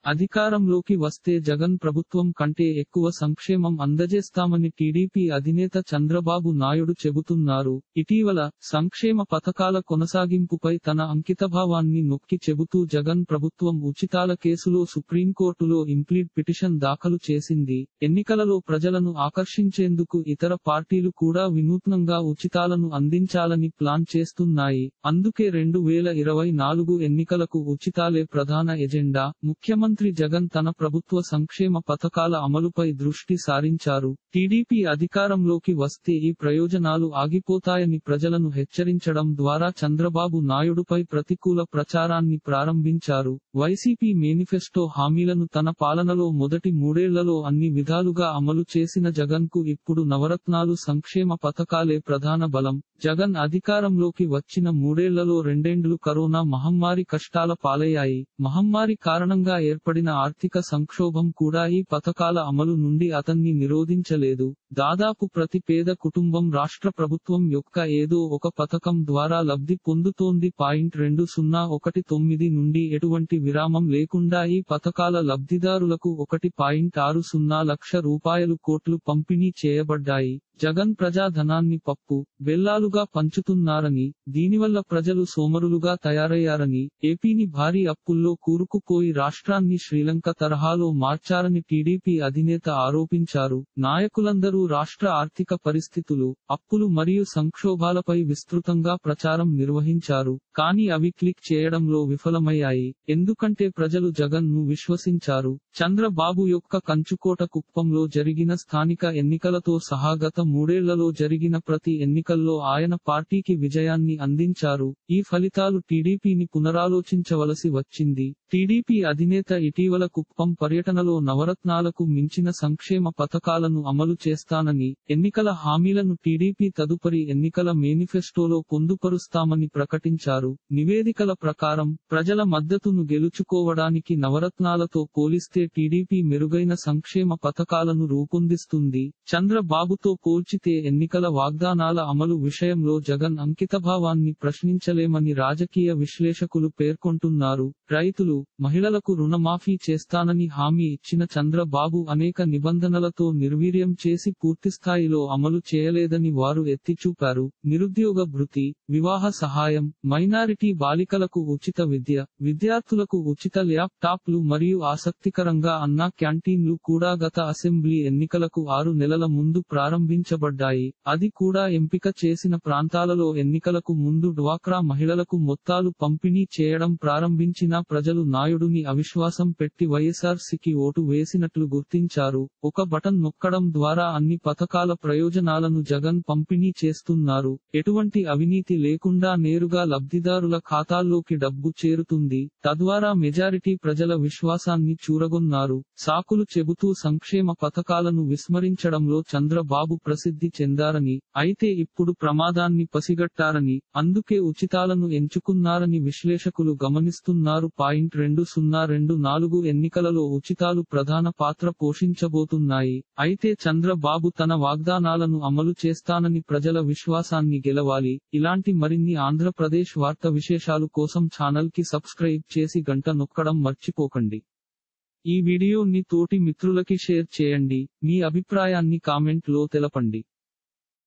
అధికారంలోకి వస్తే జగన్ ప్రభుత్వం కంటే ఎక్కువ సంక్షేమం అందజేస్తామని టీడీపీ అధినేత చంద్రబాబు నాయుడు చెబుతున్నారు ఇటీవల సంక్షేమ పథకాల కొనసాగింపుపై తన అంకితభావాన్ని నొక్కి చెబుతూ జగన్ ప్రభుత్వం ఉచితాల కేసులో సుప్రీంకోర్టులో ఇంప్లీడ్ పిటిషన్ దాఖలు చేసింది ఎన్నికలలో ప్రజలను ఆకర్షించేందుకు ఇతర పార్టీలు కూడా వినూత్నంగా ఉచితాలను అందించాలని ప్లాన్ చేస్తున్నాయి అందుకే రెండు వేల ఇరవై నాలుగు ఎన్నికలకు ఉచితాలే ప్రధాన ఎజెండా ముఖ్యమంత్రి జగన్ తన ప్రభుత్వ సంక్షేమ పథకాల అమలుపై దృష్టి సారించారు టీడీపీ అధికారంలోకి వస్తే ఈ ప్రయోజనాలు ఆగిపోతాయని ప్రజలను హెచ్చరించడం ద్వారా చంద్రబాబు నాయుడుపై ప్రతికూల ప్రచారాన్ని ప్రారంభించారు వైసీపీ మేనిఫెస్టో హామీలను తన పాలనలో మొదటి మూడేళ్లలో అన్ని విధాలుగా అమలు చేసిన జగన్ కు ఇప్పుడు నవరత్నాలు సంక్షేమ పథకాలే ప్రధాన బలం జగన్ అధికారంలోకి వచ్చిన మూడేళ్లలో రెండేండ్లు కరోనా మహమ్మారి కష్టాల పాలయ్యాయి మహమ్మారి కారణంగా ఏర్పడిన ఆర్థిక సంక్షోభం కూడా ఈ పథకాల అమలు నుండి అతన్ని నిరోధించలేదు దాదాపు ప్రతి పేద కుటుంబం రాష్ట్ర ప్రభుత్వం యొక్క ఏదో ఒక పథకం ద్వారా లబ్ధి పొందుతోంది పాయింట్ రెండు సున్నా ఒకటి తొమ్మిది నుండి ఎటువంటి విరామం లేకుండా ఈ పథకాల లబ్ధిదారులకు ఒకటి పాయింట్ ఆరు సున్నా లక్ష రూపాయలు కోట్లు పంపిణీ చేయబడ్డాయి జగన్ ప్రజాధనాన్ని పప్పు బెల్లాలుగా పంచుతున్నారని దీనివల్ల ప్రజలు సోమరులుగా తయారయ్యారని ఏపీని భారీ అప్పుల్లో కూరుకుపోయి రాష్ట్రాన్ని శ్రీలంక తరహాలో మార్చారని టీడీపీ అధినేత ఆరోపించారు నాయకులందరూ రాష్ట్ర ఆర్థిక పరిస్థితులు అప్పులు మరియు సంక్షోభాలపై విస్తృతంగా ప్రచారం నిర్వహించారు కానీ అవి క్లిక్ చేయడంలో విఫలమయ్యాయి ఎందుకంటే ప్రజలు జగన్ ను విశ్వసించారు చంద్రబాబు యొక్క కంచుకోట కుప్పంలో జరిగిన స్థానిక ఎన్నికలతో సహా గత మూడేళ్లలో జరిగిన ప్రతి ఎన్నికల్లో ఆయన పార్టీకి విజయాన్ని అందించారు ఈ ఫలితాలు టీడీపీని పునరాలోచించవలసి వచ్చింది టీడీపీ అధినేత ఇటీవల కుప్పం పర్యటనలో నవరత్నాలకు మించిన సంక్షేమ పథకాలను అమలు చేస్తానని ఎన్నికల హామీలను టీడీపీ తదుపరి ఎన్నికల మేనిఫెస్టోలో పొందుపరుస్తామని ప్రకటించారు నివేదికల ప్రకారం ప్రజల మద్దతును గెలుచుకోవడానికి నవరత్నాలతో పోలిస్తే టీడీపీ మెరుగైన సంక్షేమ పథకాలను రూపొందిస్తుంది చంద్రబాబుతో పోల్చితే ఎన్నికల వాగ్దానాల అమలు విషయంలో జగన్ అంకితభావాన్ని ప్రశ్నించలేమని రాజకీయ విశ్లేషకులు పేర్కొంటున్నారు రైతులు మహిళలకు రుణమాఫీ చేస్తానని హామీ ఇచ్చిన చంద్రబాబు అనేక నిబంధనలతో నిర్వీర్యం చేసి పూర్తిస్థాయిలో అమలు చేయలేదని వారు ఎత్తిచూపారు నిరుద్యోగ భృతి వివాహ సహాయం మైనారిటీ బాలికలకు ఉచిత విద్య విద్యార్థులకు ఉచిత ల్యాప్టాప్లు మరియు ఆసక్తికరంగా అన్నా క్యాంటీన్లు కూడా గత అసెంబ్లీ ఎన్నికలకు ఆరు నెలల ముందు ప్రారంభించబడ్డాయి అది కూడా ఎంపిక చేసిన ప్రాంతాలలో ఎన్నికలకు ముందు డ్వాక్రా మహిళలకు మొత్తాలు పంపిణీ చేయడం ప్రారంభించిన ప్రజలు నాయుడుని అవిశ్వాసం పెట్టి వైఎస్ఆర్సీకి ఓటు వేసినట్లు గుర్తించారు ఒక బటన్ నొక్కడం ద్వారా అన్ని పథకాల ప్రయోజనాలను జగన్ పంపిణీ చేస్తున్నారు ఎటువంటి అవినీతి లేకుండా నేరుగా లబ్ధిదారుల ఖాతాల్లోకి డబ్బు చేరుతుంది తద్వారా మెజారిటీ ప్రజల విశ్వాసాన్ని చూరగొన్నారు సాకులు చెబుతూ సంక్షేమ పథకాలను విస్మరించడంలో చంద్రబాబు ప్రసిద్ధి చెందారని అయితే ఇప్పుడు ప్రమాదాన్ని పసిగట్టారని అందుకే ఉచితాలను ఎంచుకున్నారని విశ్లేషకులు గమనిస్తున్నారు పాయింట్ రెండు సున్నా రెండు నాలుగు ఎన్నికలలో ఉచితాలు ప్రధాన పాత్ర పోషించబోతున్నాయి అయితే చంద్రబాబు తన వాగ్దానాలను అమలు చేస్తానని ప్రజల విశ్వాసాన్ని గెలవాలి ఇలాంటి మరిన్ని ఆంధ్రప్రదేశ్ వార్త విశేషాలు కోసం ఛానల్ కి సబ్స్క్రైబ్ చేసి గంట నొక్కడం మర్చిపోకండి ఈ వీడియోని తోటి మిత్రులకి షేర్ చేయండి మీ అభిప్రాయాన్ని కామెంట్ లో తెలపండి